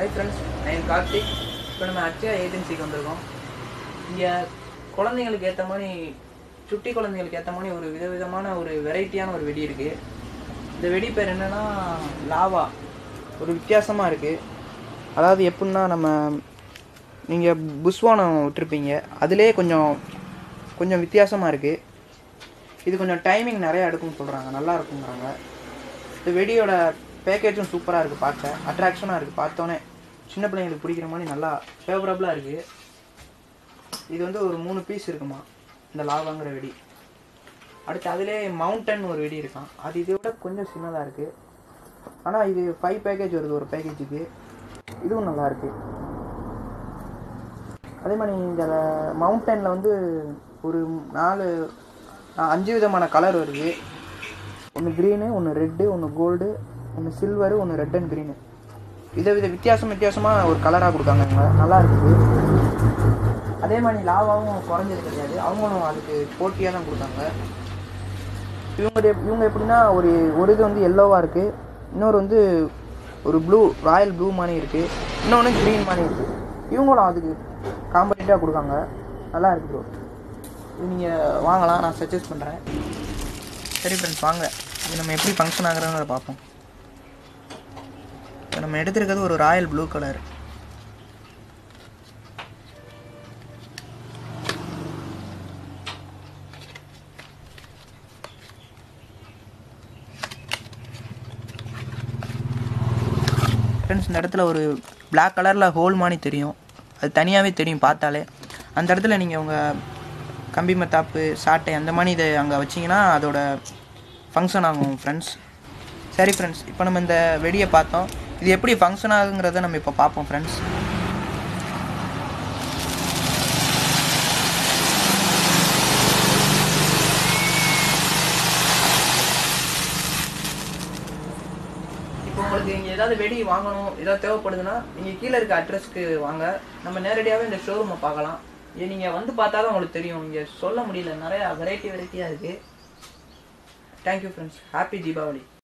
hi friends நான் கார்த்திக் இப்போ நம்ம அக்ஷயா ஏஜென்சிக்கு வந்திருக்கோம் இங்கே குழந்தைங்களுக்கு ஏற்ற மாதிரி சுட்டி குழந்தைங்களுக்கு ஏற்ற மாதிரி ஒரு விதவிதமான ஒரு வெரைட்டியான ஒரு வெடி இருக்குது இந்த வெடி பேர் என்னென்னா லாவா ஒரு வித்தியாசமாக இருக்குது அதாவது எப்படின்னா நம்ம நீங்கள் புஸ்வானம் விட்டுருப்பீங்க அதிலே கொஞ்சம் கொஞ்சம் வித்தியாசமாக இருக்குது இது கொஞ்சம் டைமிங் நிறையா எடுக்கும்னு சொல்கிறாங்க நல்லா இருக்குங்கிறாங்க இந்த வெடியோட பேக்கேஜும் சூப்பராக இருக்குது பார்க்க அட்ராக்ஷனாக இருக்குது பார்த்தோன்னே சின்ன பிள்ளைங்களுக்கு பிடிக்கிற மாதிரி நல்லா ஃபேவரபுளாக இருக்குது இது வந்து ஒரு மூணு பீஸ் இருக்குமா இந்த லாவாங்கிற வெடி அடுத்து அதிலே மவுண்டன் ஒரு வெடி இருக்கான் அது இதை விட கொஞ்சம் சின்னதாக இருக்குது ஆனால் இது ஃபைவ் பேக்கேஜ் வருது ஒரு பேக்கேஜுக்கு இதுவும் நல்லா இருக்குது அதே மாதிரி இந்த மவுண்டனில் வந்து ஒரு நாலு அஞ்சு விதமான கலர் வருது ஒன்று க்ரீனு ஒன்று ரெட்டு ஒன்று கோல்டு ஒன்று சில்வரு ஒன்று ரெட் அண்ட் க்ரீனு வித வித வித்தியாசம் வித்தியாசமாக ஒரு கலராக கொடுக்காங்க இவங்க நல்லா இருக்குது அதே மாதிரி லாவாவும் குறைஞ்சது கிடையாது அவங்களும் அதுக்கு போட்டியாக தான் கொடுத்தாங்க இவங்க இவங்க எப்படின்னா ஒரு ஒரு இது வந்து எல்லோவாக இருக்குது இன்னொரு வந்து ஒரு ப்ளூ ராயல் ப்ளூ மாதிரி இருக்குது இன்னொன்று க்ரீன் மாதிரி இருக்குது இவங்களும் அதுக்கு காம்படிட்டாக கொடுக்காங்க நல்லா இருக்கு ப்ரோ இது நீங்கள் வாங்கலாம் நான் சஜஸ்ட் பண்ணுறேன் சரி ஃப்ரெண்ட்ஸ் வாங்க இது நம்ம எப்படி ஃபங்க்ஷன் ஆகுறோங்கிறத பார்ப்போம் இப்போ நம்ம எடுத்திருக்கிறது ஒரு ராயல் ப்ளூ கலர் ஃப்ரெண்ட்ஸ் இந்த இடத்துல ஒரு Black கலரில் ஹோல் மாதிரி தெரியும் அது தனியாகவே தெரியும் பார்த்தாலே அந்த இடத்துல நீங்கள் உங்கள் கம்பி மத்தாப்பு சாட்டை அந்த மாதிரி இதை அங்கே வச்சிங்கன்னா அதோட ஃபங்க்ஷன் ஆகும் ஃப்ரெண்ட்ஸ் சரி ஃப்ரெண்ட்ஸ் இப்போ நம்ம இந்த வெடியை பார்த்தோம் இது எப்படி ஃபங்க்ஷன் ஆகுங்கிறத நம்ம இப்போ பார்ப்போம் ஃப்ரெண்ட்ஸ் இப்போ உங்களுக்கு இங்கே ஏதாவது வெடி வாங்கணும் ஏதாவது தேவைப்படுதுன்னா நீங்கள் கீழே இருக்க அட்ரஸ்க்கு வாங்க நம்ம நேரடியாகவே இந்த ஷோரூமை பார்க்கலாம் இது நீங்கள் வந்து பார்த்தா தான் உங்களுக்கு தெரியும் இங்கே சொல்ல முடியல நிறையா வெரைட்டி வெரைட்டியாக இருக்குது தேங்க்யூ ஃப்ரெண்ட்ஸ் ஹாப்பி தீபாவளி